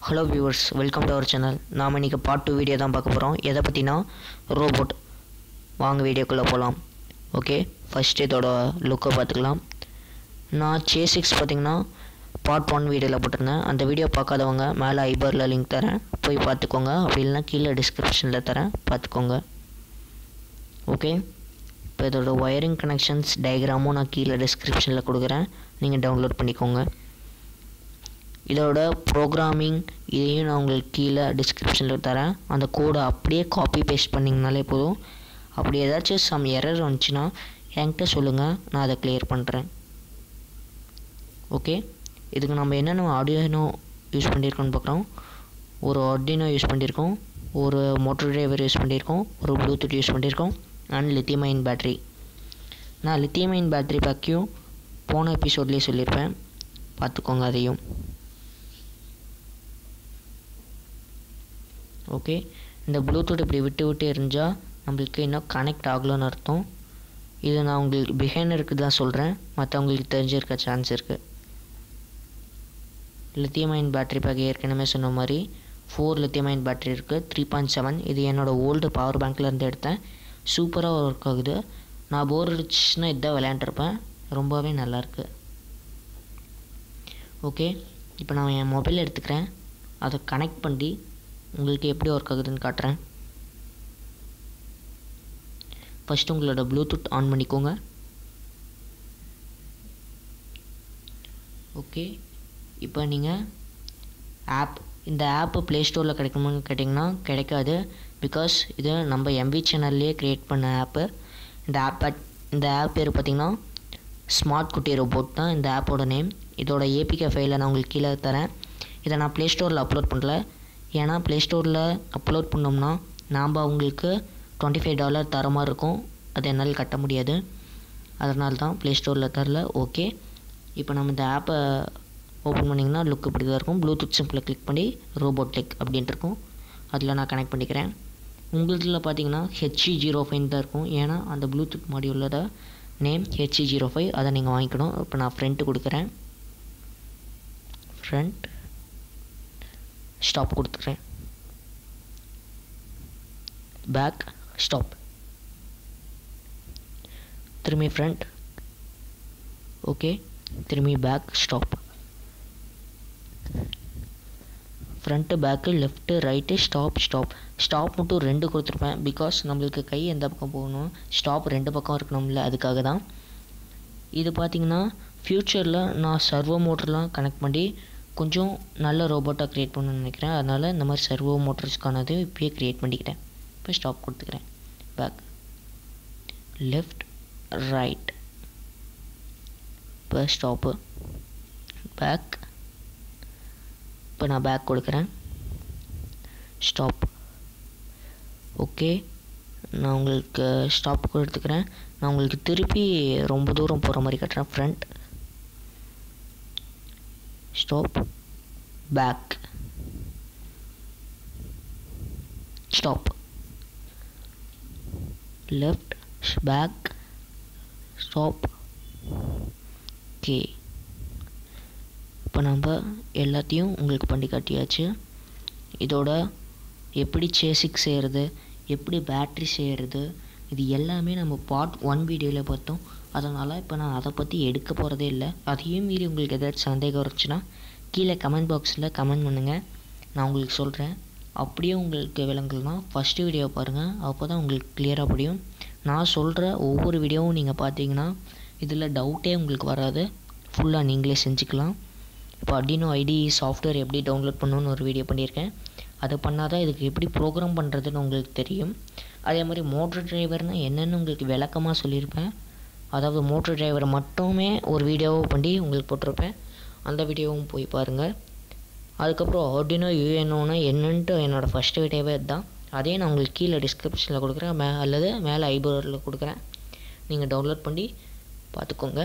hello viewers welcome to our channel நாம் இன்றைக்கி part two video தான் பார்க்க போகிறோம் எதை பற்றினா ரோபோட் வாங்க வீடியோக்குள்ளே போகலாம் ஓகே ஃபஸ்ட் இதோட லுக்கை பார்த்துக்கலாம் நான் சே சிக்ஸ் பார்த்தீங்கன்னா பார்ட் ஒன் வீடியோவில் போட்டிருந்தேன் அந்த வீடியோ பார்க்காதவங்க மேலே ஐபரில் லிங்க் தரேன் போய் பார்த்துக்கோங்க அப்படி இல்லைனா கீழே டிஸ்கிரிப்ஷனில் தரேன் பார்த்துக்கோங்க ஓகே இப்போ இதோட ஒயரிங் கனெக்ஷன்ஸ் டயக்ராமும் நான் கீழே டிஸ்கிரிப்ஷனில் கொடுக்குறேன் நீங்கள் டவுன்லோட் பண்ணிக்கோங்க இதோட ப்ரோக்ராமிங் இதையும் நான் உங்களுக்கு கீழே டிஸ்கிரிப்ஷனில் தரேன் அந்த கோடை அப்படியே காப்பி பேஸ்ட் பண்ணிங்கனாலே போதும் அப்படி ஏதாச்சும் சம் எரர் வந்துச்சுன்னா என்கிட்ட சொல்லுங்கள் நான் அதை கிளியர் பண்ணுறேன் ஓகே இதுக்கு நம்ம என்னென்ன ஆடியோனோ யூஸ் பண்ணியிருக்கோம்னு பார்க்குறோம் ஒரு ஆர்டினோ யூஸ் பண்ணியிருக்கோம் ஒரு மோட்டர் டிரைவர் யூஸ் பண்ணியிருக்கோம் ஒரு ப்ளூடூத் யூஸ் பண்ணியிருக்கோம் அண்ட் லித்தியமைன் பேட்ரி நான் லித்தியமைன் பேட்ரி பேக்கையும் போன எபிசோட்லேயே சொல்லியிருப்பேன் பார்த்துக்கோங்க அதையும் ஓகே இந்த ப்ளூடூத் இப்படி விட்டு விட்டு எரிஞ்சால் நம்மளுக்கு இன்னும் கனெக்ட் ஆகலன்னு அர்த்தம் இது நான் உங்களுக்கு பிஹைனருக்கு தான் சொல்கிறேன் மற்றவங்களுக்கு தெரிஞ்சிருக்க சான்ஸ் இருக்குது லித்தியமைன் பேட்டரி பேக் ஏற்கனவே சொன்ன மாதிரி ஃபோர் லித்தியமைன் பேட்டரி இருக்குது த்ரீ பாயிண்ட் செவன் இது என்னோடய ஓல்டு பவர் பேங்க்லேருந்து எடுத்தேன் சூப்பராக ஒர்க் ஆகுது நான் போர் அடிச்சுன்னா இதான் விளையாண்டுருப்பேன் ரொம்பவே நல்லாயிருக்கு ஓகே இப்போ நான் என் மொபைல் எடுத்துக்கிறேன் அதை கனெக்ட் பண்ணி உங்களுக்கு எப்படி ஒர்க் ஆகுதுன்னு காட்டுறேன் ஃபஸ்ட்டு உங்களோட ப்ளூடூத் ஆன் பண்ணிக்கோங்க ஓகே இப்போ நீங்கள் ஆப் இந்த ஆப்பு ப்ளே ஸ்டோரில் கிடைக்குமான்னு கேட்டிங்கன்னா கிடைக்காது பிகாஸ் இது நம்ம எம்பி சேனல்லே க்ரியேட் பண்ண ஆப்பு இந்த ஆப் இந்த ஆப் பேர் பார்த்திங்கன்னா ஸ்மார்ட் குட்டி ரோபோட் தான் இந்த ஆப்போட நேம் இதோட ஏபிகே ஃபைலை நான் உங்களுக்கு கீழே தரேன் இதை நான் ப்ளே ஸ்டோரில் அப்லோட் பண்ணல ஏன்னா ப்ளே ஸ்டோரில் அப்லோட் பண்ணோம்னா நாம் அவங்களுக்கு டுவெண்ட்டி ஃபைவ் டாலர் தர மாதிரி இருக்கும் அது என்னால் கட்ட முடியாது அதனால தான் ப்ளே ஸ்டோரில் தரல ஓகே இப்போ நம்ம இந்த ஆப்பை ஓப்பன் பண்ணிங்கன்னா லுக் இப்படி தான் இருக்கும் ப்ளூடூத் சிம்பிளை கிளிக் பண்ணி ரோபோட் டெக் அப்படின்ட்டு இருக்கும் அதில் நான் கனெக்ட் பண்ணிக்கிறேன் உங்களுதில் பார்த்தீங்கன்னா ஹெச்இ ஜீரோ ஃபைவ் தான் இருக்கும் ஏன்னா அந்த ப்ளூடூத் மாடியூலோட நேம் ஹெச்இ ஜீரோ ஃபைவ் அதை நீங்கள் வாங்கிக்கணும் இப்போ நான் ஃப்ரண்ட்டு கொடுக்குறேன் ஃப்ரண்ட் ஸ்டாப் கொடுத்துக்கிறேன் பேக் ஸ்டாப் திரும்பி ஃப்ரண்ட் ஓகே திரும்பி back stop front back left right stop stop stop மட்டும் ரெண்டு கொடுத்துருப்பேன் பிகாஸ் நம்மளுக்கு கை எந்த பக்கம் போகணும் ஸ்டாப் ரெண்டு பக்கம் இருக்கணும்ல அதுக்காக தான் இது பார்த்திங்கன்னா ஃப்யூச்சரில் நான் சர்வோ மோட்டர்லாம் கனெக்ட் பண்ணி கொஞ்சம் நல்ல ரோபோட்டாக க்ரியேட் பண்ணணும்னு நினைக்கிறேன் அதனால் இந்த மாதிரி சர்வோ மோட்டர்ஸ்க்கானது இப்போயே க்ரியேட் பண்ணிக்கிட்டேன் இப்போ ஸ்டாப் கொடுத்துக்கிறேன் பேக் லெஃப்ட் ரைட் இப்போ ஸ்டாப்பு பேக் இப்போ நான் பேக் கொடுக்குறேன் ஸ்டாப் ஓகே நான் உங்களுக்கு ஸ்டாப் கொடுத்துக்கிறேன் நான் உங்களுக்கு திருப்பி ரொம்ப தூரம் போகிற மாதிரி கட்டுறேன் front stop back stop left back stop okay இப்போ நம்ம எல்லாத்தையும் உங்களுக்கு பண்ணி காட்டியாச்சு இதோட எப்படி சேசிக் செய்கிறது எப்படி பேட்ரி செய்கிறது இது எல்லாமே நம்ம பார்ட் ஒன் வீடியோவில் பார்த்தோம் அதனால் இப்போ நான் அதை பற்றி எடுக்க போகிறதே இல்லை அதையும் மீறி உங்களுக்கு ஏதாச்சும் சந்தேகம் இருந்துச்சுன்னா கீழே கமெண்ட் பாக்ஸில் கமெண்ட் பண்ணுங்கள் நான் உங்களுக்கு சொல்கிறேன் அப்படியே உங்களுக்கு விளங்கலாம் ஃபஸ்ட்டு வீடியோ பாருங்கள் அப்போ தான் உங்களுக்கு கிளியராக புரியும் நான் சொல்கிற ஒவ்வொரு வீடியோவும் நீங்கள் பார்த்தீங்கன்னா இதில் டவுட்டே உங்களுக்கு வராது ஃபுல்லாக நீங்களே செஞ்சுக்கலாம் இப்போ அடினோ ஐடி சாஃப்ட்வேர் எப்படி டவுன்லோட் பண்ணணுன்னு ஒரு வீடியோ பண்ணியிருக்கேன் அதை பண்ணால் தான் இதுக்கு எப்படி ப்ரோக்ராம் பண்ணுறதுன்னு உங்களுக்கு தெரியும் அதே மாதிரி மோட்டர் டிரைவர்னால் என்னென்னு உங்களுக்கு விளக்கமாக சொல்லியிருப்பேன் அதாவது மோட்டர் டிரைவரை மட்டுமே ஒரு வீடியோவும் பண்ணி உங்களுக்கு போட்டிருப்பேன் அந்த வீடியோவும் போய் பாருங்கள் அதுக்கப்புறம் ஆர்டினோ யூஎன்ஓனா என்னன்ட்டு என்னோடய ஃபஸ்ட்டு வீடியோவே அதுதான் அதையும் நான் உங்களுக்கு கீழே டிஸ்கிரிப்ஷனில் கொடுக்குறேன் மே அல்லது மேலே ஐபோரில் கொடுக்குறேன் நீங்கள் டவுன்லோட் பண்ணி பார்த்துக்கோங்க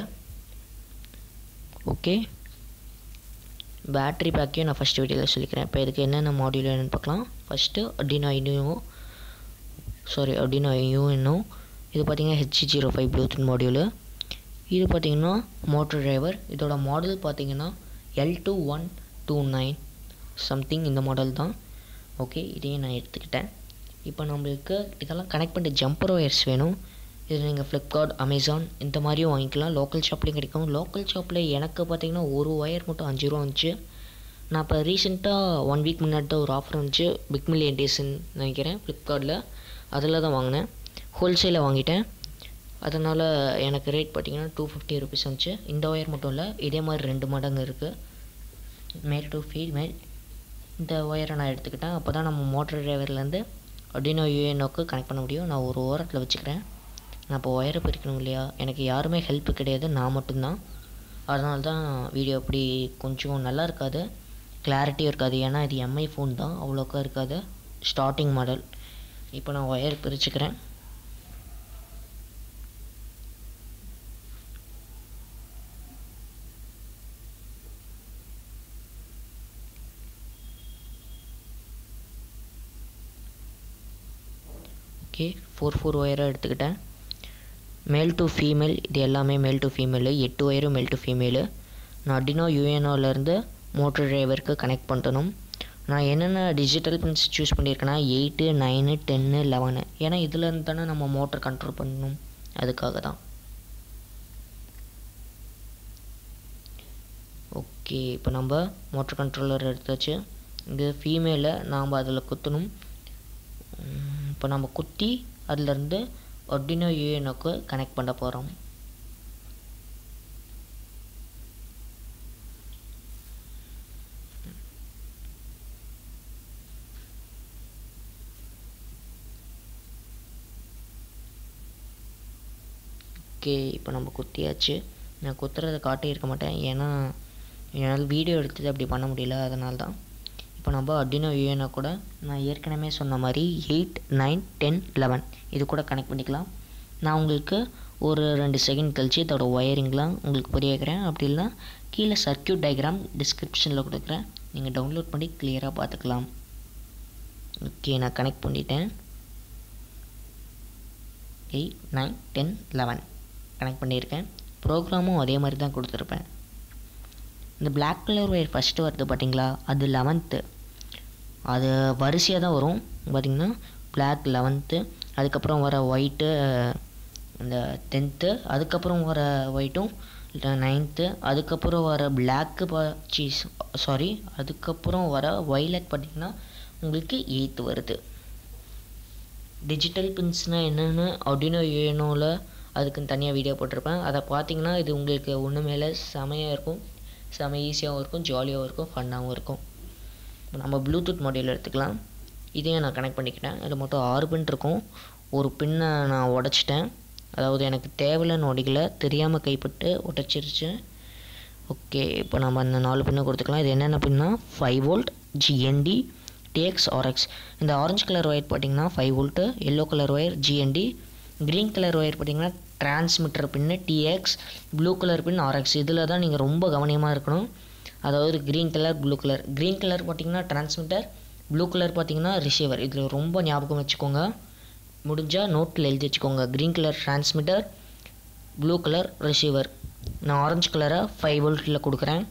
ஓகே பேட்ரி பேக்கையும் நான் ஃபஸ்ட்டு வீடியோவில் சொல்லிக்கிறேன் இப்போ இதுக்கு என்னென்ன மாடியூல் வேணும்னு பார்க்கலாம் ஃபஸ்ட்டு அடினோ ஐனியோ சாரி அடினோ யூஎன்ஓ இது பார்த்திங்கன்னா ஹெச் ஜீரோ ஃபைவ் ப்ளூடூத் மாடியூலு இது பார்த்திங்கன்னா மோட்டர் டிரைவர் இதோட மாடல் பார்த்திங்கன்னா L two one two nine something இந்த மாடல் தான் ஓகே இதையும் நான் எடுத்துக்கிட்டேன் இப்போ நம்மளுக்கு இதெல்லாம் கனெக்ட் பண்ணிட்டு ஜம்பர் ஒயர்ஸ் வேணும் இது நீங்கள் ஃப்ளிப்கார்ட் அமேசான் இந்த மாதிரியும் வாங்கிக்கலாம் லோக்கல் ஷாப்லேயும் கிடைக்கும் லோக்கல் ஷாப்பில் எனக்கு பார்த்தீங்கன்னா ஒரு ஒயர் மட்டும் அஞ்சு ரூபா வந்துச்சு நான் இப்போ ரீசெண்டாக ஒன் வீக் முன்னாடி தான் ஒரு ஆஃபர் வந்துச்சு பிக் மில்லியன் டேஸ்ன்னு நினைக்கிறேன் ஃப்ளிப்கார்ட்டில் அதில் தான் வாங்கினேன் ஹோல்சேலில் வாங்கிட்டேன் அதனால் எனக்கு ரேட் பார்த்தீங்கன்னா டூ ஃபிஃப்டி ருபீஸ் வந்துச்சு இந்த ஒயர் மட்டும் இல்லை இதே மாதிரி ரெண்டு மடங்கு இருக்குது மேல் டு ஃபீமேல் இந்த ஒயரை நான் எடுத்துக்கிட்டேன் அப்போ தான் நம்ம மோட்டர் டிரைவர்லேருந்து அப்படின்னோ யூஎன்ஓக்கு கனெக்ட் பண்ண முடியும் நான் ஒரு ஓரத்தில் வச்சுக்கிறேன் நான் இப்போ ஒயரை பிரிக்கணும் இல்லையா எனக்கு யாருமே ஹெல்ப் கிடையாது நான் மட்டும்தான் அதனால தான் வீடியோ அப்படி கொஞ்சம் நல்லா இருக்காது கிளாரிட்டியும் இருக்காது ஏன்னா இது எம்ஐ ஃபோன் தான் அவ்வளோக்கா இருக்காது ஸ்டார்டிங் மாடல் இப்போ நான் ஒயர் பிரிச்சுக்கிறேன் ஓகே ஃபோர் ஃபோர் ஒயராக எடுத்துக்கிட்டேன் மேல் டு ஃபீமேல் இது எல்லாமே மேல் டு ஃபீமேலு எட்டு ஒயரும் மேல் டு ஃபீமேலு நான் அடினோ யூஎன்ஓலேருந்து மோட்டர் டிரைவருக்கு கனெக்ட் பண்ணணும் நான் என்னென்ன டிஜிட்டல் பின்ஸ் சூஸ் பண்ணியிருக்கேன்னா எயிட்டு நைனு டென்னு லெவனு ஏன்னா இதுலேருந்து தானே நம்ம மோட்டர் கண்ட்ரோல் பண்ணணும் அதுக்காக தான் ஓகே இப்போ நம்ம மோட்டர் கண்ட்ரோலர் எடுத்தாச்சு இது ஃபீமேலை நாம் அதில் குத்தணும் இப்போ நம்ம குத்தி அதுலேருந்து ஒர்டினோ யூஎனுக்கு கனெக்ட் பண்ண போகிறோம் ஓகே இப்போ நம்ம குத்தியாச்சு நான் குத்துறதை காட்டியிருக்க மாட்டேன் ஏன்னா என்னால் வீடியோ எடுத்தது அப்படி பண்ண முடியல அதனால தான் இப்போ நம்ம அடினோ யூஎனை கூட நான் ஏற்கனவே சொன்ன மாதிரி எயிட் நைன் டென் லெவன் இது கூட கனெக்ட் பண்ணிக்கலாம் நான் உங்களுக்கு ஒரு ரெண்டு செகண்ட் கழிச்சு இதோட ஒயரிங்லாம் உங்களுக்கு புரிய வைக்கிறேன் அப்படி இல்லைனா கீழே சர்க்கியூட் டயக்ராம் டிஸ்கிரிப்ஷனில் கொடுக்குறேன் நீங்கள் டவுன்லோட் பண்ணி கிளியராக பார்த்துக்கலாம் ஓகே நான் கனெக்ட் பண்ணிட்டேன் eight nine ten eleven connect பண்ணியிருக்கேன் ப்ரோக்ராமும் அதே மாதிரி தான் கொடுத்துருப்பேன் இந்த பிளாக் கலர் ஒயர் ஃபஸ்ட்டு வருது பார்த்தீங்களா அது லெவன்த்து அது வரிசையாக தான் வரும் பார்த்திங்கன்னா பிளாக் லெவன்த்து அதுக்கப்புறம் வர ஒயிட்டு இந்த டென்த்து அதுக்கப்புறம் வர ஒயிட்டும் நைன்த்து அதுக்கப்புறம் வர பிளாக்கு சீஸ் சாரி அதுக்கப்புறம் வர ஒய்லட் பார்த்திங்கன்னா உங்களுக்கு எயித்து வருது டிஜிட்டல் பின்ஸ்னால் என்னென்னு அப்படின்னோ யூஎனோவில் அதுக்குன்னு தனியாக வீடியோ போட்டிருப்பேன் அதை பார்த்தீங்கன்னா இது உங்களுக்கு ஒன்று மேலே செமையாக இருக்கும் செம ஈஸியாகவும் இருக்கும் ஜாலியாகவும் இருக்கும் ஃபன்னாகவும் இருக்கும் இப்போ நம்ம ப்ளூடூத் மாடியூல் எடுத்துக்கலாம் இதையும் நான் கனெக்ட் பண்ணிக்கிட்டேன் இதில் மொத்தம் ஆறு பின் இருக்கும் ஒரு பின்னை நான் உடச்சிட்டேன் அதாவது எனக்கு தேவையில்லைன்னு உடைக்கல தெரியாமல் கைப்பட்டு உடச்சிருச்சு ஓகே இப்போ நம்ம அந்த நாலு பின்னை கொடுத்துக்கலாம் இது என்னென்ன பின்னா five volt G N D T X R X இந்த ஆரஞ்சு கலர் ஒயர் பார்த்தீங்கன்னா five volt yellow colour wire G N D green colour wire பார்த்தீங்கன்னா transmitter pin T X blue colour pin R X இதில் தான் நீங்கள் ரொம்ப கவனமாக இருக்கணும் அதாவது green colour blue colour green colour பார்த்தீங்கன்னா டிரான்ஸ்மிட்டர் ப்ளூ கலர் பார்த்தீங்கன்னா ரிசீவர் இதில் ரொம்ப ஞாபகம் வச்சுக்கோங்க முடிஞ்சால் நோட்டில் எழுதி வச்சுக்கோங்க green colour transmitter blue colour receiver நான் ஆரஞ்சு கலரை ஃபைவ் வோல்ட்டில் கொடுக்குறேன்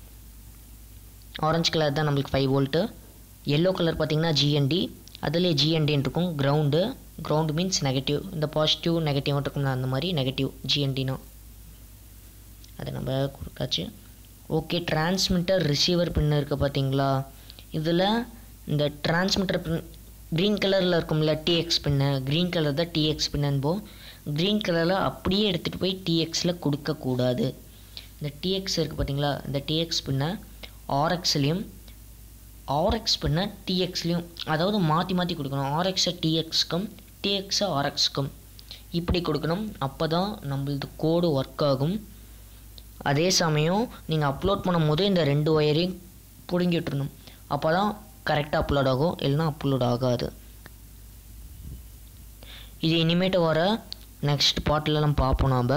ஆரஞ்சு கலர் தான் நம்மளுக்கு ஃபைவ் வோல்ட்டு எல்லோ கலர் பார்த்தீங்கன்னா ஜிஎன்டி அதுலேயே ஜிஎன்டின்னு இருக்கும் கிரவுண்டு கிரவுண்டு மீன்ஸ் நெகட்டிவ் இந்த பாசிட்டிவ் நெகட்டிவ் இருக்கும்ல அந்த மாதிரி நெகட்டிவ் ஜிஎன்டினா அதை நம்ம கொடுத்தாச்சு ஓகே டிரான்ஸ்மிட்டர் ரிசீவர் பின் இருக்குது பார்த்தீங்களா இதில் இந்த டிரான்ஸ்மிட்டர் பின் க்ரீன் கலரில் இருக்கும்ல டிஎக்ஸ் பின்னு க்ரீன் கலர் தான் டிஎக்ஸ் பின்னன்போ க்ரீன் கலரில் அப்படியே எடுத்துகிட்டு போய் டிஎக்ஸில் கொடுக்கக்கூடாது இந்த டிஎக்ஸ் இருக்குது பார்த்தீங்களா இந்த டிஎக்ஸ் பின்னை ஆர்எக்ஸ்லேயும் ஆர்எக்ஸ் பின்னை டிஎக்ஸ்லேயும் அதாவது மாற்றி மாற்றி கொடுக்கணும் ஆர்எக்ஸை டிஎக்ஸ்க்கும் டிஎக்ஸை ஆர்எக்ஸ்க்கும் இப்படி கொடுக்கணும் அப்போ தான் நம்மளது கோடு ஒர்க் ஆகும் அதே சமயம் நீங்கள் அப்லோட் பண்ணும்போது இந்த ரெண்டு ஒயரையும் பிடுங்கி விட்டுறணும் அப்போ தான் கரெக்டாக அப்லோட் ஆகும் இல்லைனா அப்லோட் ஆகாது இது இனிமேட்டு வர நெக்ஸ்ட் பார்ட்லலாம் பார்ப்போம் நாம்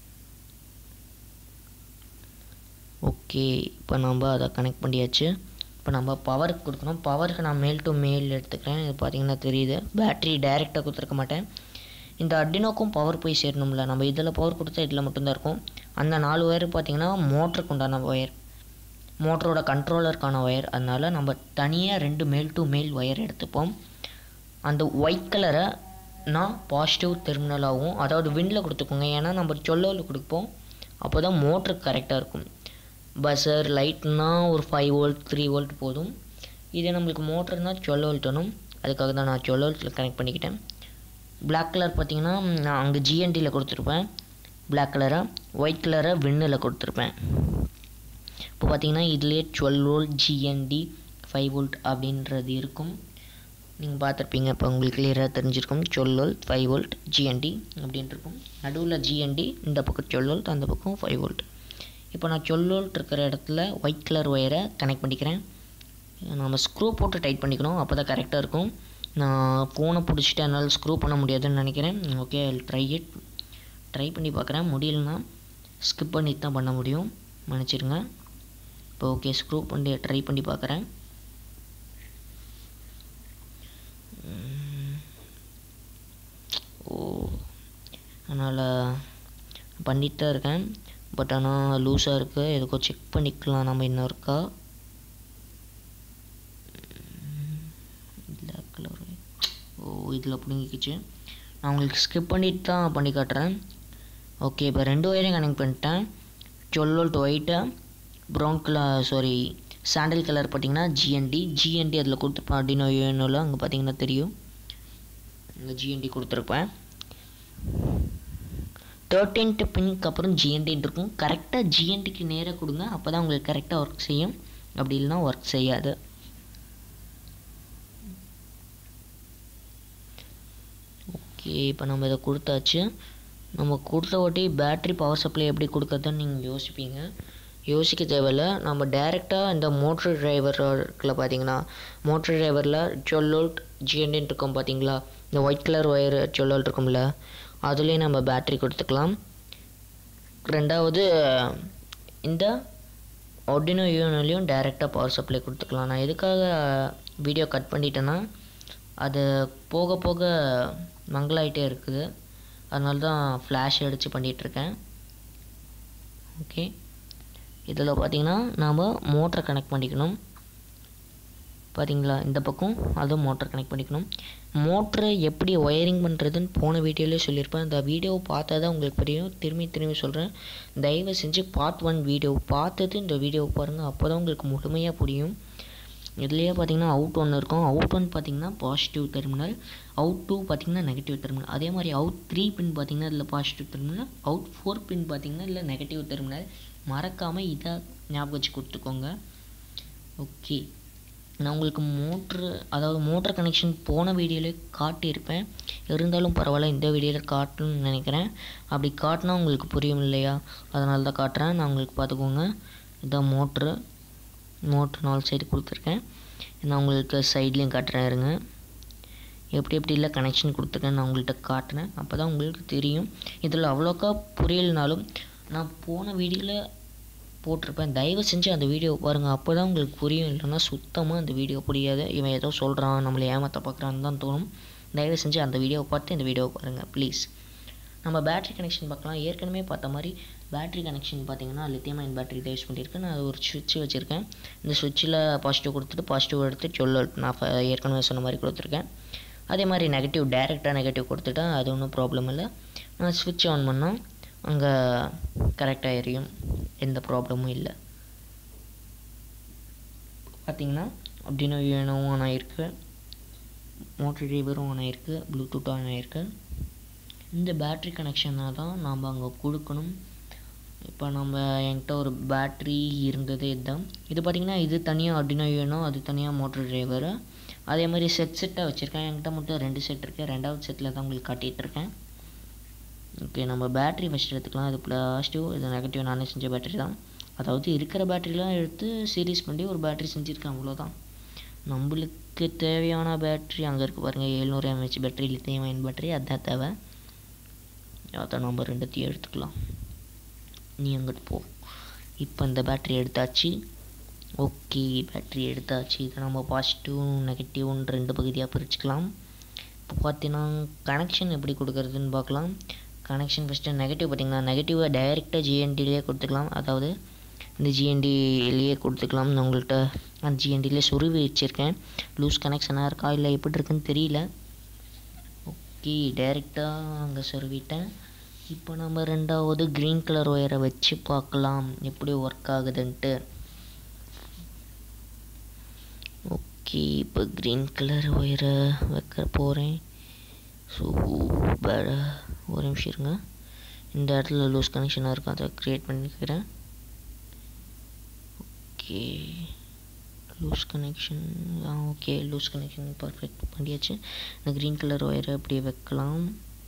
ஓகே இப்போ நம்ம அதை கனெக்ட் பண்ணியாச்சு இப்போ நம்ம பவருக்கு கொடுக்கணும் பவருக்கு நான் மேல் டு மேல் எடுத்துக்கிறேன் இது பார்த்தீங்கன்னா தெரியுது பேட்ரி டைரெக்டாக கொடுத்துருக்க மாட்டேன் இந்த அட்டினோக்கும் பவர் போய் சேரணும்ல நம்ம இதில் பவர் கொடுத்தா இதில் மட்டும்தான் இருக்கும் அந்த நாலு ஒயர் பார்த்தீங்கன்னா மோட்டருக்கு உண்டான ஒயர் மோட்டரோட கண்ட்ரோலருக்கான ஒயர் அதனால் நம்ம தனியாக ரெண்டு மேல் டு மேல் ஒயர் எடுத்துப்போம் அந்த ஒயிட் கலரை நான் பாசிட்டிவ் டெர்மினலாகவும் அதாவது விண்டில் கொடுத்துக்கோங்க ஏன்னா நம்ம சொல்லோவில் கொடுப்போம் அப்போ தான் மோட்ரு கரெக்டாக இருக்கும் பஸ்ஸர் லைட்னா ஒரு ஃபைவ் வோல்ட் த்ரீ வோல்ட் போதும் இதே நம்மளுக்கு மோட்டர்னால் டுவெல் வோல்ட் வேணும் அதுக்காக தான் நான் டுவெல் வோல்ட்டில் கனெக்ட் பண்ணிக்கிட்டேன் பிளாக் கலர் பார்த்தீங்கன்னா நான் அங்கே ஜிஎன்டியில் கொடுத்துருப்பேன் பிளாக் கலரை ஒயிட் கலரை விண்ணில் கொடுத்துருப்பேன் இப்போ பார்த்தீங்கன்னா இதுலேயே twelve volt G N D five volt அப்படின்றது இருக்கும் நீங்கள் பார்த்துருப்பீங்க இப்போ உங்களுக்கு கிளியராக தெரிஞ்சிருக்கும் twelve volt five volt G N D அப்படின்ட்டு இருக்கும் நடுவில் ஜிஎன்டி இந்த பக்கம் டுவெல் வோல்ட் அந்த பக்கம் ஃபைவ் வோல்ட் இப்போ நான் டுவெல் வோல்ட் இருக்கிற இடத்துல ஒயிட் கலர் ஒயரை கனெக்ட் பண்ணிக்கிறேன் நம்ம ஸ்க்ரூ போட்டு டைட் பண்ணிக்கணும் அப்போ தான் கரெக்டாக இருக்கும் நான் ஃபோனை பிடிச்சிட்டு என்னால் ஸ்க்ரூ பண்ண முடியாதுன்னு நினைக்கிறேன் ஓகே ட்ரை இட் ட்ரை பண்ணி பார்க்குறேன் முடியலனா ஸ்கிப் பண்ணி தான் பண்ண முடியும் மன்னிச்சிருங்க இப்போ ஓகே ஸ்க்ரூ பண்ணி ட்ரை பண்ணி பார்க்குறேன் ஓ அதனால் பண்ணிட்டு தான் இருக்கேன் பட் ஆனால் லூஸாக இருக்குது எதுக்கோ செக் பண்ணிக்கலாம் நம்ம இன்னும் இருக்கா பிளாக் கலர் ஓ இதில் பிடுங்கிக்கிச்சு நான் உங்களுக்கு ஸ்கிப் பண்ணிட்டு தான் பண்ணி காட்டுறேன் ஓகே இப்போ ரெண்டு ஒயரையும் கனெக்ட் பண்ணிட்டேன் twelve volt white brown colour sorry sandal colour பார்த்தீங்கன்னா ஜிஎன்டி ஜிஎன்டி அதில் கொடுத்துருப்பேன் அப்படின்னு யூஎன்ஓவில் அங்கே பார்த்தீங்கன்னா தெரியும் இங்கே ஜிஎன்டி கொடுத்துருப்பேன் தேர்ட்டீன்த் பின்க்கு அப்புறம் ஜிஎன்டின்னு இருக்கும் கரெக்டாக ஜிஎன்டிக்கு நேராக கொடுங்க அப்போ தான் உங்களுக்கு கரெக்டாக ஒர்க் செய்யும் அப்படி இல்லைன்னா ஒர்க் செய்யாது ஓகே இப்போ நம்ம இதை கொடுத்தாச்சு நம்ம கொடுத்த வாட்டி பேட்ரி பவர் சப்ளை எப்படி கொடுக்கறதுன்னு நீங்கள் யோசிப்பீங்க யோசிக்க தேவையில்ல நம்ம டேரெக்டாக இந்த மோட்ரு டிரைவரில் பார்த்தீங்கன்னா மோட்ரு டிரைவரில் டுவெல் வோல்ட் ஜிஎன்டின்னு இருக்கும் பார்த்தீங்களா இந்த white colour wire twelve volt இருக்கும்ல அதுலேயே நம்ம பேட்ரி கொடுத்துக்கலாம் ரெண்டாவது இந்த ஒர்டினோ யூனிலையும் டேரெக்டாக பவர் சப்ளை கொடுத்துக்கலாம் நான் எதுக்காக வீடியோ கட் பண்ணிட்டேன்னா அது போக போக மங்களாயிட்டே இருக்குது அதனால தான் ஃப்ளாஷ் அடித்து பண்ணிகிட்ருக்கேன் ஓகே இதில் பார்த்தீங்கன்னா நாம் மோட்டரை கனெக்ட் பண்ணிக்கணும் பார்த்தீங்களா இந்த பக்கம் அதுவும் மோட்டர் கனெக்ட் பண்ணிக்கணும் மோட்ரு எப்படி ஒயரிங் பண்ணுறதுன்னு போன வீடியோலேயே சொல்லியிருப்பேன் இந்த வீடியோவை பார்த்தா தான் உங்களுக்கு தெரியும் திரும்பி திரும்பி சொல்கிறேன் தயவு செஞ்சு பார்ட் ஒன் வீடியோ பார்த்துட்டு இந்த வீடியோவை பாருங்கள் அப்போ தான் உங்களுக்கு முழுமையாக புரியும் இதுலேயே பார்த்தீங்கன்னா அவுட் ஒன்று இருக்கும் அவுட் ஒன் பார்த்தீங்கன்னா பாசிட்டிவ் டெர்மினல் அவுட் டூ பார்த்தீங்கன்னா நெகட்டிவ் டெர்மினல் அதே மாதிரி அவுட் த்ரீ பின் பார்த்தீங்கன்னா இதில் positive terminal out four pin பார்த்தீங்கன்னா இல்லை நெகட்டிவ் டெர்மினல் மறக்காமல் இதை ஞாபகம் வச்சு கொடுத்துக்கோங்க ஓகே நான் உங்களுக்கு மோட்ரு அதாவது மோட்டர் கனெக்ஷன் போன வீடியோவில் காட்டியிருப்பேன் இருந்தாலும் பரவாயில்ல இந்த வீடியோவில் காட்டணும்னு நினைக்கிறேன் அப்படி காட்டினா உங்களுக்கு புரியும் இல்லையா அதனால தான் காட்டுறேன் நான் உங்களுக்கு பார்த்துக்கோங்க இதான் மோட்ரு மோட்ரு நாலு சைடு கொடுத்துருக்கேன் நான் உங்களுக்கு சைட்லேயும் காட்டுறேன் இருங்க எப்படி எப்படி இல்லை கனெக்ஷன் கொடுத்துருக்கேன் நான் உங்கள்கிட்ட காட்டுறேன் அப்போ தான் உங்களுக்கு தெரியும் இதில் அவ்வளோக்கா புரியலனாலும் நான் போன வீடியோவில் போட்டிருப்பேன் தயவு செஞ்சு அந்த வீடியோ பாருங்கள் அப்போ தான் உங்களுக்கு புரியும் இல்லைன்னா சுத்தமாக அந்த வீடியோ புரியாது இவன் ஏதோ சொல்கிறான் நம்மளை ஏமாற்ற பார்க்குறான்னு தான் தோணும் தயவு செஞ்சு அந்த வீடியோவை பார்த்து இந்த வீடியோவை பாருங்கள் ப்ளீஸ் நம்ம பேட்ரி கனெக்ஷன் பார்க்கலாம் ஏற்கனவே பார்த்த மாதிரி பேட்ரி கனெக்ஷன் பார்த்தீங்கன்னா லித்தியம் அயன் பேட்டரி தான் யூஸ் பண்ணியிருக்கேன் நான் ஒரு சுவிட்ச் வச்சுருக்கேன் இந்த சுவிட்சில் பாசிட்டிவ் கொடுத்துட்டு பாசிட்டிவ் எடுத்து சொல்ல நான் ஃப- ஏற்கனவே சொன்ன மாதிரி கொடுத்துருக்கேன் அதே மாதிரி நெகட்டிவ் டேரெக்டாக நெகட்டிவ் கொடுத்துட்டா அது ஒன்றும் ப்ராப்ளம் இல்லை நான் ஸ்விட்ச் ஆன் பண்ணால் அங்கே கரெக்டாக எரியும் எந்த ப்ராப்ளமும் இல்லை பார்த்தீங்கன்னா அப்படின்னு வேணும் ஆன் ஆகிருக்கு மோட்டர் டிரைவரும் ஆன் ஆகிருக்கு ப்ளூடூத் ஆன் ஆகிருக்கு இந்த பேட்ரி கனெக்ஷனை தான் நாம் அங்கே கொடுக்கணும் இப்போ நம்ம என்கிட்ட ஒரு பேட்ரி இருந்தது இதுதான் இது பார்த்திங்கன்னா இது தனியாக அடினோ வேணும் அது தனியாக மோட்டர் டிரைவர் அதே மாதிரி செட் செட்டாக வச்சுருக்கேன் என்கிட்ட மட்டும் ரெண்டு செட் இருக்குது ரெண்டாவது செட்டில் தான் உங்களுக்கு காட்டிகிட்டு இருக்கேன் ஓகே நம்ம பேட்ரி ஃபஸ்ட் எடுத்துக்கலாம் இது பாசிட்டிவ் இது நெகட்டிவ் நானே செஞ்ச பேட்டரி தான் அதாவது இருக்கிற பேட்டரிலாம் எடுத்து சீரீஸ் பண்ணி ஒரு பேட்டரி செஞ்சுருக்கேன் அவ்வளோதான் நம்மளுக்கு தேவையான பேட்ரி அங்கே இருக்குது பாருங்கள் எழுநூறு M H battery lithium ion battery அதுதான் தேவை அதான் நம்ம ரெண்டுத்தையும் எடுத்துக்கலாம் நீ அங்கிட்டு போ இப்போ இந்த பேட்டரி எடுத்தாச்சு ஓகே பேட்டரி எடுத்தாச்சு இதை நம்ம பாசிட்டிவ் நெகட்டிவ்னு ரெண்டு பகுதியாக பிரிச்சுக்கலாம் இப்போ பார்த்தீங்கன்னா கனெக்ஷன் எப்படி கொடுக்கறதுன்னு பார்க்கலாம் கனெக்ஷன் ஃபஸ்ட்டு நெகட்டிவ் பார்த்தீங்கன்னா நெகட்டிவை டைரெக்டாக ஜிஎன்டிலே கொடுத்துக்கலாம் அதாவது இந்த ஜிஎன்டிலேயே கொடுத்துக்கலாம் நான் உங்கள்கிட்ட அந்த ஜிஎன்டிலே சொருவி வச்சுருக்கேன் லூஸ் கனெக்ஷனாக இருக்கா இல்லை எப்படி இருக்குன்னு தெரியல ஓகே டைரெக்டாக அங்கே சொருவிட்டேன் இப்போ நம்ம ரெண்டாவது க்ரீன் கலர் ஒயரை வச்சு பார்க்கலாம் எப்படி ஒர்க் ஆகுதுன்ட்டு ஓகே இப்போ க்ரீன் கலர் ஒயரை வைக்க போகிறேன் ஸோ பேட ஒரு நிமிஷம் இருங்க இந்த இடத்துல லூஸ் கனெக்ஷனாக இருக்கும் அதை க்ரியேட் பண்ணிக்கிறேன் ஓகே லூஸ் கனெக்ஷன் ஆ ஓகே லூஸ் கனெக்ஷன் பர்ஃபெக்ட் பண்ணியாச்சு இந்த க்ரீன் கலர் ஒயரை அப்படியே வைக்கலாம்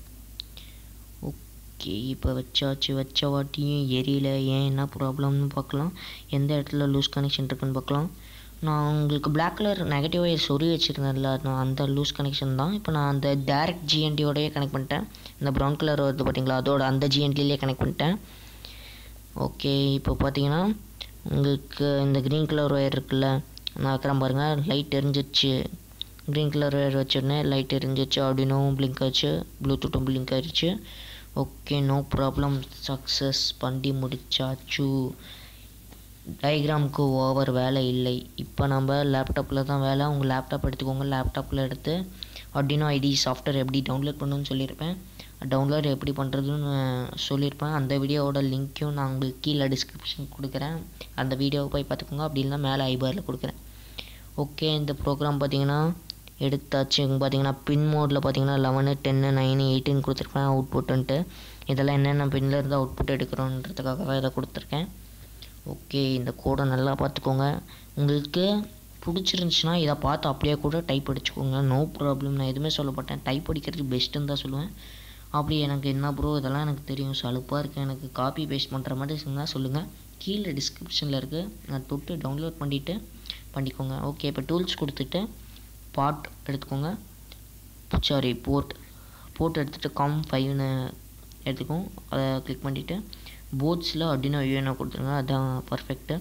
ஓகே இப்போ வச்சாச்சு வச்ச வாட்டியும் எரியல ஏன் என்ன ப்ராப்ளம்னு பார்க்கலாம் எந்த இடத்துல லூஸ் கனெக்ஷன் இருக்குன்னு பார்க்கலாம் நான் உங்களுக்கு பிளாக் கலர் நெகட்டிவ் ஒயர் சொறி வச்சுருந்தேன்ல நான் அந்த லூஸ் கனெக்ஷன் தான் இப்போ நான் அந்த டேரக்ட் ஜிஎன்டியோடய கனெக்ட் பண்ணிட்டேன் இந்த ப்ரௌன் கலர் வருது பார்த்தீங்களா அதோட அந்த ஜிஎன்டிலே கனெக்ட் பண்ணிட்டேன் ஓகே இப்போ பார்த்தீங்கன்னா உங்களுக்கு இந்த க்ரீன் கலர் ஒயர் இருக்குல்ல நான் வைக்கிறேன் பாருங்கள் லைட் எரிஞ்சிச்சு க்ரீன் கலர் ஒயர் வச்சோடனே லைட் எரிஞ்சிச்சு அப்படின்னும் பிளிங்க் ஆச்சு ப்ளூடூத்தும் பிளிங்க் ஆயிடுச்சு ஓகே நோ ப்ராப்ளம் சக்ஸஸ் பண்ணி முடிச்சாச்சு டயக்ராமுக்கு ஓவர் வேலை இல்லை இப்போ நம்ம லேப்டாப்பில் தான் வேலை உங்கள் லேப்டாப் எடுத்துக்கோங்க லேப்டாப்பில் எடுத்து அப்படின்னா ஐடி சாஃப்ட்வேர் எப்படி டவுன்லோட் பண்ணணும்னு சொல்லியிருப்பேன் டவுன்லோட் எப்படி பண்ணுறதுன்னு சொல்லியிருப்பேன் அந்த வீடியோவோட லிங்க்கையும் நான் உங்களுக்கு கீழே டிஸ்கிரிப்ஷன் கொடுக்குறேன் அந்த வீடியோவை போய் பார்த்துக்கோங்க அப்படி இல்லைனா மேலே ஐபாரில் கொடுக்குறேன் ஓகே இந்த ப்ரோக்ராம் பார்த்தீங்கன்னா எடுத்தாச்சு இங்கே பார்த்தீங்கன்னா பின் மோடில் பார்த்தீங்கன்னா லெவனு டென்னு நைனு எயிட்டுன்னு கொடுத்துருப்பேன் அவுட்புட்டுன்ட்டு இதெல்லாம் என்னென்ன பின்னில் இருந்து அவுட்புட் எடுக்கிறோன்றதுக்காக தான் இதை கொடுத்துருக்கேன் ஓகே இந்த கோடை நல்லா பார்த்துக்கோங்க உங்களுக்கு பிடிச்சிருந்துச்சுன்னா இதை பார்த்து அப்படியே கூட டைப் அடிச்சுக்கோங்க நோ ப்ராப்ளம் நான் எதுவுமே சொல்ல மாட்டேன் டைப் அடிக்கிறது பெஸ்ட்டுன்னு தான் சொல்லுவேன் அப்படி எனக்கு என்ன ப்ரோ இதெல்லாம் எனக்கு தெரியும் சலுப்பாக இருக்குது எனக்கு காப்பி பேஸ்ட் பண்ணுற மாதிரி இருந்தால் சொல்லுங்கள் கீழே டிஸ்கிரிப்ஷனில் இருக்குது நான் தொட்டு டவுன்லோட் பண்ணிவிட்டு பண்ணிக்கோங்க ஓகே இப்போ டூல்ஸ் கொடுத்துட்டு பாட் எடுத்துக்கோங்க சாரி போர்ட் போர்ட் எடுத்துகிட்டு காம் ஃபைவ்னு எடுத்துக்கோங்க அதை கிளிக் பண்ணிவிட்டு போர்ட்ஸில் அடினோ யூஎன்ஓ கொடுத்துருங்க அதுதான் பர்ஃபெக்ட்டு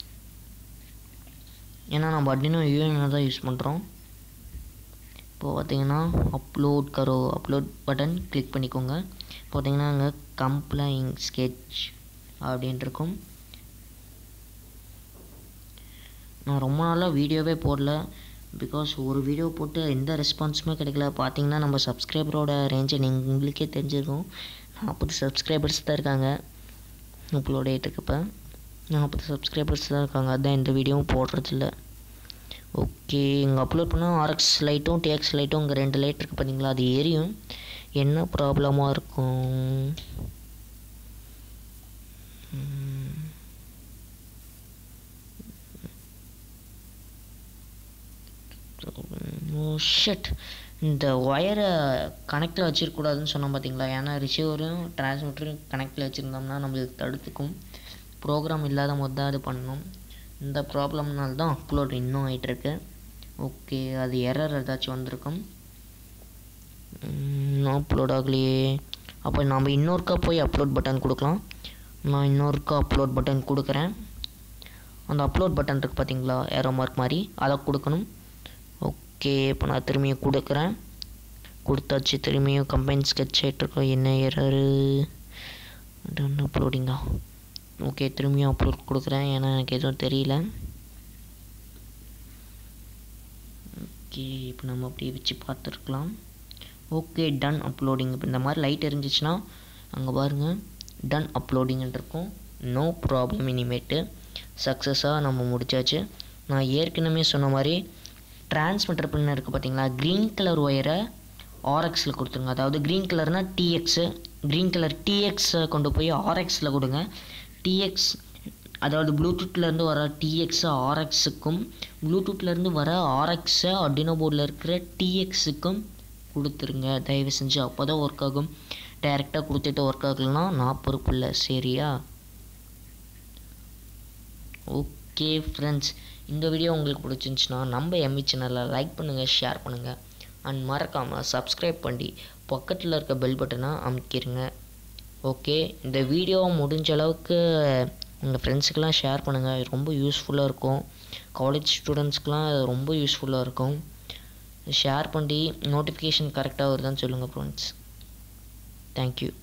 ஏன்னா நம்ம அடினோ யூஎன்ஓ தான் யூஸ் பண்ணுறோம் இப்போது பார்த்தீங்கன்னா அப்லோட் கரோ அப்லோட் பட்டன் கிளிக் பண்ணிக்கோங்க பார்த்தீங்கன்னா அங்கே கம்ப்ளைங் ஸ்கெட்ச் அப்படின்ட்டு இருக்கும் நான் ரொம்ப நாளாக வீடியோவே போடல பிகாஸ் ஒரு வீடியோ போட்டு எந்த ரெஸ்பான்ஸுமே கிடைக்கல பார்த்தீங்கன்னா நம்ம சப்ஸ்கிரைபரோட ரேஞ்சை நீங்கள் உங்களுக்கே தெரிஞ்சிருக்கும் நாற்பது சப்ஸ்கிரைபர்ஸ் தான் இருக்காங்க அப்லோட் ஆகிட்டு இருக்கப்போ நாற்பது சப்ஸ்கிரைபர்ஸ் தான் இருக்காங்க அதான் இந்த வீடியோவும் போடுறதில்ல ஓகே இங்கே அப்லோட் பண்ணால் ஆர்எக்ஸ் லைட்டும் டிஎக்ஸ் லைட்டும் இங்கே ரெண்டு லைட் இருக்குது பார்த்தீங்களா அது எரியும் என்ன ப்ராப்ளமாக இருக்கும் ஷட் இந்த ஒயரை கனெக்டில் வச்சிருக்கூடாதுன்னு சொன்னோம் பார்த்தீங்களா ஏன்னா ரிசீவரும் டிரான்ஸ்மிட்டரும் கனெக்டில் வச்சுருந்தோம்னா நம்மளுக்கு தடுத்துக்கும் ப்ரோக்ராம் இல்லாத போது தான் அது பண்ணணும் இந்த ப்ராப்ளம்னால தான் அப்லோட் இன்னும் ஆகிட்டுருக்கு ஓகே அது எரர் ஏதாச்சும் வந்திருக்கும் இன்னும் அப்லோட் ஆகலையே அப்போ நம்ம இன்னொருக்கா போய் அப்லோட் பட்டன் கொடுக்கலாம் நான் இன்னொருக்கா அப்லோட் பட்டன் கொடுக்குறேன் அந்த அப்லோட் பட்டன் இருக்குது பார்த்தீங்களா ஏரோ மார்க் மாதிரி அதை கொடுக்கணும் ஓகே இப்போ நான் திரும்பியும் கொடுக்குறேன் கொடுத்தாச்சு திரும்பியும் கம்பைன் ஸ்கெட்ச் ஆகிட்ருக்கோம் என்ன எரரு அப்லோடிங்கா ஓகே திரும்பியும் அப்லோட் கொடுக்குறேன் ஏன்னா எனக்கு எதுவும் தெரியல ஓகே இப்போ நம்ம அப்படியே வச்சு பார்த்துருக்கலாம் ஓகே டன் அப்லோடிங் இப்போ இந்த மாதிரி லைட் எரிஞ்சிச்சுன்னா அங்கே பாருங்கள் டன் அப்லோடிங்னு இருக்கும் நோ ப்ராப்ளம் இனிமேட்டு சக்ஸஸாக நம்ம முடிச்சாச்சு நான் ஏற்கனவே சொன்ன மாதிரி டிரான்ஸ்மிட்டர் பின் இருக்குது பார்த்தீங்களா க்ரீன் கலர் ஒயரை ஆர்எக்ஸில் கொடுத்துருங்க அதாவது க்ரீன் கலர்னால் டிஎக்ஸு க்ரீன் கலர் டிஎக்ஸை கொண்டு போய் ஆர்எக்ஸில் கொடுங்க டிஎக்ஸ் அதாவது ப்ளூடூத்லேருந்து வர டிஎக்ஸை ஆர்எக்ஸுக்கும் ப்ளூடூத்லேருந்து வர ஆர்எக்ஸை அடினோ போர்டில் இருக்கிற டிஎக்ஸுக்கும் கொடுத்துருங்க தயவு செஞ்சு அப்போ தான் ஒர்க் ஆகும் டைரெக்டாக கொடுத்துட்டு ஒர்க் ஆகலைன்னா நான் பொறுப்பில்லை சரியா ஓகே ஃப்ரெண்ட்ஸ் இந்த வீடியோ உங்களுக்கு பிடிச்சிருந்துச்சுன்னா நம்ம எம்இ சேனலில் லைக் பண்ணுங்கள் ஷேர் பண்ணுங்கள் அண்ட் மறக்காமல் சப்ஸ்கிரைப் பண்ணி பக்கத்தில் இருக்க பெல் பட்டனை அமைக்கிருங்க ஓகே இந்த வீடியோ முடிஞ்ச அளவுக்கு உங்கள் ஃப்ரெண்ட்ஸுக்கெல்லாம் ஷேர் பண்ணுங்கள் ரொம்ப யூஸ்ஃபுல்லாக இருக்கும் காலேஜ் ஸ்டூடெண்ட்ஸ்க்கெலாம் ரொம்ப யூஸ்ஃபுல்லாக இருக்கும் ஷேர் பண்ணி நோட்டிஃபிகேஷன் கரெக்டாக வருதான்னு சொல்லுங்கள் ஃப்ரெண்ட்ஸ் தேங்க்யூ